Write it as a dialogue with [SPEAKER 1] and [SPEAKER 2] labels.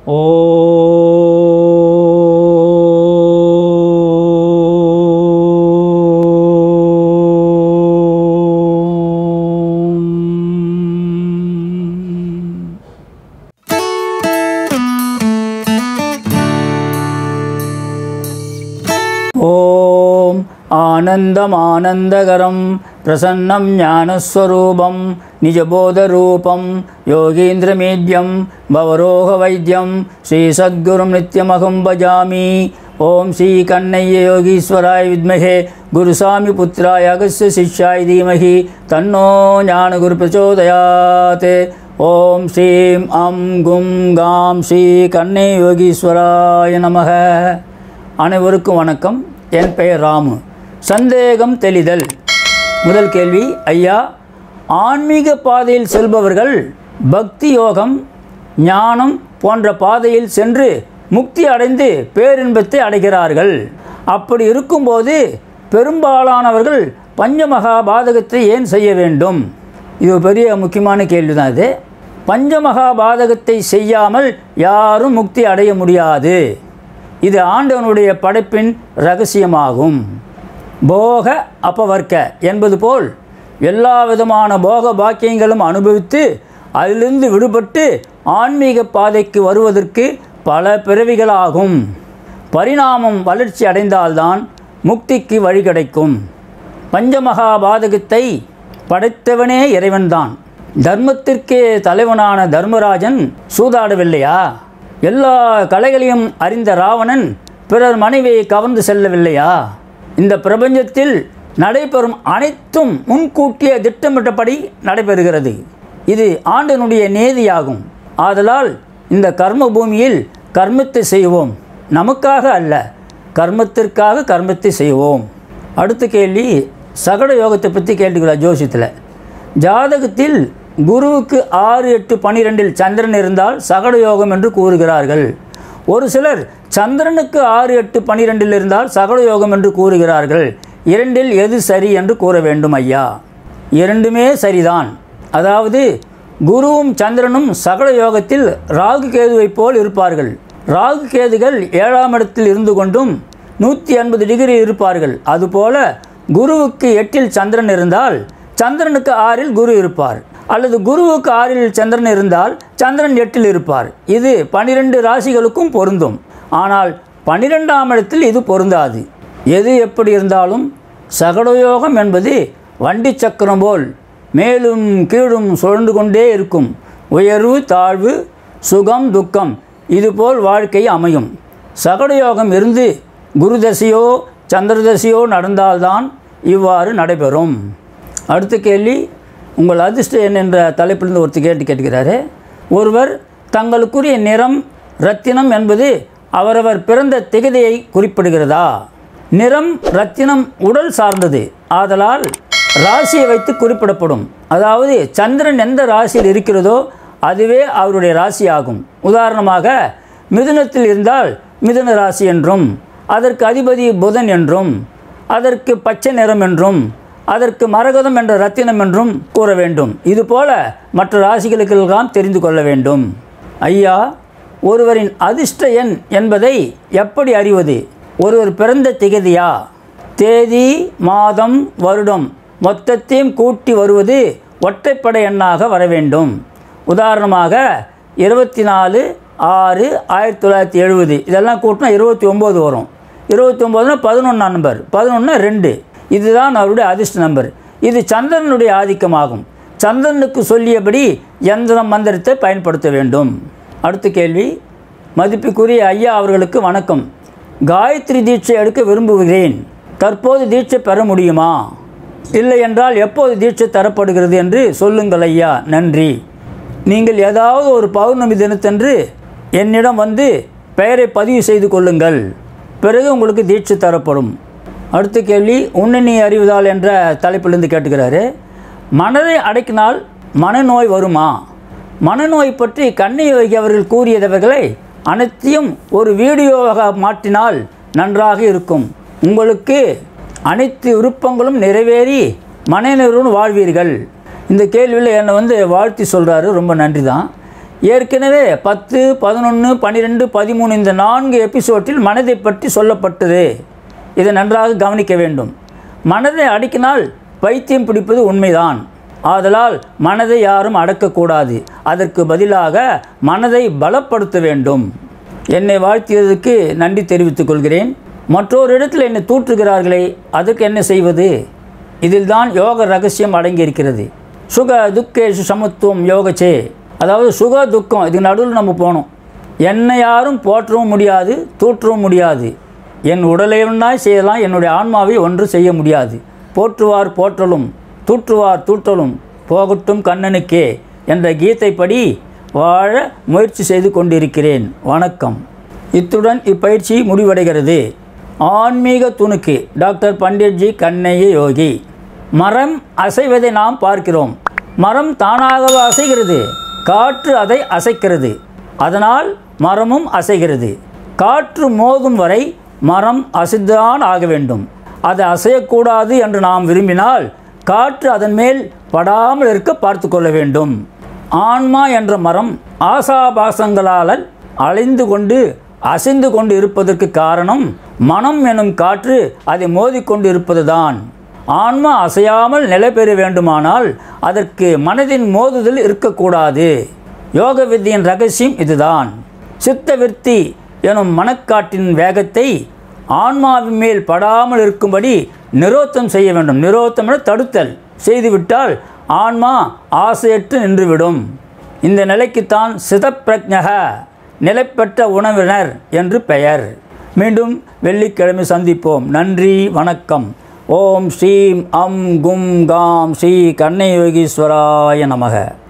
[SPEAKER 1] ஓம் ॐ आनन्दमानन्दकरं प्रसन्नं ज्ञानस्वरूपं निजबोधरूपं योगीन्द्रमेद्यं भवरोगवैद्यं श्रीसद्गुरुं नित्यमहं भजामि ॐ श्रीकण्णय्य योगीश्वराय विद्महे गुरुसामिपुत्राय अगस्य शिष्याय धीमहि तन्नो ज्ञानगुरुप्रचोदयात् ॐ श्रीं अं गुं गां श्रीकण्णे योगீஸ்வராய நமக அனைவருக்கும் வணக்கம் என் பெயர் ராமு சந்தேகம் தெளிதல் முதல் கேள்வி ஐயா ஆன்மீக பாதையில் செல்பவர்கள் பக்தி யோகம் ஞானம் போன்ற பாதையில் சென்று முக்தி அடைந்து பேரின்பத்தை அடைகிறார்கள் அப்படி இருக்கும்போது பெரும்பாலானவர்கள் பஞ்சமகா பாதகத்தை ஏன் செய்ய வேண்டும் இது ஒரு பெரிய முக்கியமான கேள்வி தான் இது பஞ்சமகா பாதகத்தை செய்யாமல் யாரும் முக்தி அடைய முடியாது இது ஆண்டவனுடைய படைப்பின் ரகசியமாகும் போக அபவர்க்க என்பது போல் எல்லா விதமான போக பாக்கியங்களும் அனுபவித்து அதிலிருந்து விடுபட்டு ஆன்மீக பாதைக்கு வருவதற்கு பல பிறவிகளாகும் பரிணாமம் வளர்ச்சி அடைந்தால்தான் முக்திக்கு வழி கிடைக்கும் பஞ்சமகா பாதகத்தை படைத்தவனே இறைவன்தான் தர்மத்திற்கே தலைவனான தர்மராஜன் சூதாடவில்லையா எல்லா கலைகளையும் அறிந்த ராவணன் பிறர் மனைவியை கவர்ந்து செல்லவில்லையா இந்த பிரபஞ்சத்தில் நடைபெறும் அனைத்தும் முன்கூட்டிய திட்டமிட்டபடி நடைபெறுகிறது இது ஆண்டனுடைய நேதியாகும் ஆதலால் இந்த கர்ம பூமியில் கர்மத்தை செய்வோம் நமக்காக அல்ல கர்மத்திற்காக கர்மத்தை செய்வோம் அடுத்த கேள்வி சகட யோகத்தை பற்றி கேட்டுக்கிறார் ஜோசியத்தில் ஜாதகத்தில் குருவுக்கு ஆறு எட்டு பனிரெண்டில் சந்திரன் இருந்தால் சகட யோகம் என்று கூறுகிறார்கள் ஒரு சிலர் சந்திரனுக்கு ஆறு எட்டு பனிரெண்டில் இருந்தால் சகட யோகம் என்று கூறுகிறார்கள் இரண்டில் எது சரி என்று கூற வேண்டும் ஐயா இரண்டுமே சரிதான் அதாவது குருவும் சந்திரனும் சகல யோகத்தில் ராகு கேதுவைப் போல் இருப்பார்கள் ராகு கேதுகள் ஏழாம் இடத்தில் இருந்து கொண்டும் நூற்றி எண்பது டிகிரி இருப்பார்கள் அதுபோல குருவுக்கு எட்டில் சந்திரன் இருந்தால் சந்திரனுக்கு ஆறில் குரு இருப்பார் அல்லது குருவுக்கு ஆறில் சந்திரன் இருந்தால் சந்திரன் எட்டில் இருப்பார் இது பனிரெண்டு ராசிகளுக்கும் பொருந்தும் ஆனால் பனிரெண்டாம் இடத்தில் இது பொருந்தாது எது எப்படி இருந்தாலும் சகடயோகம் என்பது வண்டி சக்கரம் போல் மேலும் கீழும் சுழன்று கொண்டே இருக்கும் உயர்வு தாழ்வு சுகம் துக்கம் இதுபோல் வாழ்க்கை அமையும் சகடயோகம் இருந்து குரு தசையோ சந்திர தசையோ நடந்தால்தான் இவ்வாறு நடைபெறும் அடுத்த கேள்வி உங்கள் அதிர்ஷ்ட எண் என்ற தலைப்பிலிருந்து ஒருத்தர் கேட்டு கேட்கிறாரு ஒருவர் தங்களுக்குரிய நிறம் ரத்தினம் என்பது அவரவர் பிறந்த திகதியை குறிப்பிடுகிறதா நிறம் ரத்தினம் உடல் சார்ந்தது ஆதலால் ராசியை வைத்து குறிப்பிடப்படும் அதாவது சந்திரன் எந்த ராசியில் இருக்கிறதோ அதுவே அவருடைய ராசி ஆகும் உதாரணமாக மிதுனத்தில் இருந்தால் மிதுன ராசி என்றும் அதற்கு அதிபதி புதன் என்றும் அதற்கு பச்சை நிறம் என்றும் அதற்கு மரகதம் என்ற ரத்தினம் என்றும் கூற வேண்டும் இதுபோல மற்ற ராசிகளுக்கெல்லாம் தெரிந்து கொள்ள வேண்டும் ஐயா ஒருவரின் அதிர்ஷ்ட எண் என்பதை எப்படி அறிவது ஒருவர் பிறந்த திகதியா தேதி மாதம் வருடம் மொத்தத்தையும் கூட்டி வருவது ஒற்றைப்படை எண்ணாக வர வேண்டும் உதாரணமாக இருபத்தி நாலு ஆறு ஆயிரத்தி தொள்ளாயிரத்தி எழுபது இதெல்லாம் கூட்டினா இருபத்தி ஒம்பது வரும் இருபத்தி ஒம்போதுனா பதினொன்றாம் நம்பர் பதினொன்று ரெண்டு இதுதான் அவருடைய அதிர்ஷ்ட நம்பர் இது சந்திரனுடைய ஆதிக்கமாகும் சந்திரனுக்கு சொல்லியபடி யந்திரம் மந்திரத்தை பயன்படுத்த வேண்டும் அடுத்த கேள்வி மதிப்புக்குரிய ஐயா அவர்களுக்கு வணக்கம் காயத்ரி தீட்சை எடுக்க விரும்புகிறேன் தற்போது தீட்சை பெற முடியுமா இல்லை என்றால் எப்போது தீட்சை தரப்படுகிறது என்று சொல்லுங்கள் ஐயா நன்றி நீங்கள் ஏதாவது ஒரு பௌர்ணமி தினத்தன்று என்னிடம் வந்து பெயரை பதிவு செய்து கொள்ளுங்கள் பிறகு உங்களுக்கு தீட்சை தரப்படும் அடுத்த கேள்வி உன்னணி அறிவதால் என்ற தலைப்பிலிருந்து கேட்டுக்கிறாரு மனதை அடக்கினால் மனநோய் வருமா மனநோய் பற்றி கண்ணை யோகி அவர்கள் கூறியதவர்களை அனைத்தையும் ஒரு வீடியோவாக மாற்றினால் நன்றாக இருக்கும் உங்களுக்கு அனைத்து விருப்பங்களும் நிறைவேறி மனநிறைவுடன் வாழ்வீர்கள் இந்த கேள்வியில் என்னை வந்து வாழ்த்தி சொல்கிறாரு ரொம்ப நன்றி தான் ஏற்கனவே பத்து பதினொன்று பன்னிரெண்டு பதிமூணு இந்த நான்கு எபிசோட்டில் மனதை பற்றி சொல்லப்பட்டது இதை நன்றாக கவனிக்க வேண்டும் மனதை அடக்கினால் பைத்தியம் பிடிப்பது உண்மைதான் ஆதலால் மனதை யாரும் அடக்கக்கூடாது அதற்கு பதிலாக மனதை பலப்படுத்த வேண்டும் என்னை வாழ்த்தியதற்கு நன்றி தெரிவித்துக் கொள்கிறேன் மற்றொரு இடத்தில் என்னை தூற்றுகிறார்களே அதுக்கு என்ன செய்வது இதில்தான் யோக ரகசியம் அடங்கியிருக்கிறது சுக துக்கேஷு சமத்துவம் யோகச்சே அதாவது சுக துக்கம் இதுக்கு நடுவில் நம்ம போகணும் என்னை யாரும் போற்றவும் முடியாது தூற்றவும் முடியாது என் உடலை ஒன்றாய் செய்யலாம் என்னுடைய ஆன்மாவை ஒன்று செய்ய முடியாது போற்றுவார் போற்றலும் தூற்றுவார் தூற்றலும் போகட்டும் கண்ணனுக்கே என்ற கீதைப்படி வாழ முயற்சி செய்து கொண்டிருக்கிறேன் வணக்கம் இத்துடன் இப்பயிற்சி முடிவடைகிறது ஆன்மீக துணுக்கு டாக்டர் பண்டிட்ஜி கண்ணைய யோகி மரம் அசைவதை நாம் பார்க்கிறோம் மரம் தானாகவே அசைகிறது காற்று அதை அசைக்கிறது அதனால் மரமும் அசைகிறது காற்று மோதும் வரை மரம் அசைத்தான் ஆக வேண்டும் அது அசையக்கூடாது என்று நாம் விரும்பினால் காற்று அதன் மேல் படாமல் இருக்க பார்த்து கொள்ள வேண்டும் ஆன்மா என்ற மரம் ஆசாபாசங்களால் அலைந்து கொண்டு அசைந்து கொண்டு இருப்பதற்கு காரணம் மனம் எனும் காற்று அதை மோதிக்கொண்டு இருப்பதுதான் ஆன்மா அசையாமல் நிலை பெற வேண்டுமானால் அதற்கு மனதின் மோதுதல் இருக்கக்கூடாது யோக வித்தியின் ரகசியம் இதுதான் சித்த விருத்தி எனும் மனக்காற்றின் வேகத்தை ஆன்மாவின் மேல் படாமல் இருக்கும்படி நிரோத்தம் செய்ய வேண்டும் நிரோத்தம் என தடுத்தல் செய்துவிட்டால் ஆன்மா ஆசையற்று நின்றுவிடும் இந்த நிலைக்குத்தான் சிதப்பிரஜக நிலைப்பெற்ற உணவினர் என்று பெயர் மீண்டும் வெள்ளிக்கிழமை சந்திப்போம் நன்றி வணக்கம் ஓம் ஸ்ரீம் அம் கும் காம் ஸ்ரீ கண்ணை யோகீஸ்வராய நமக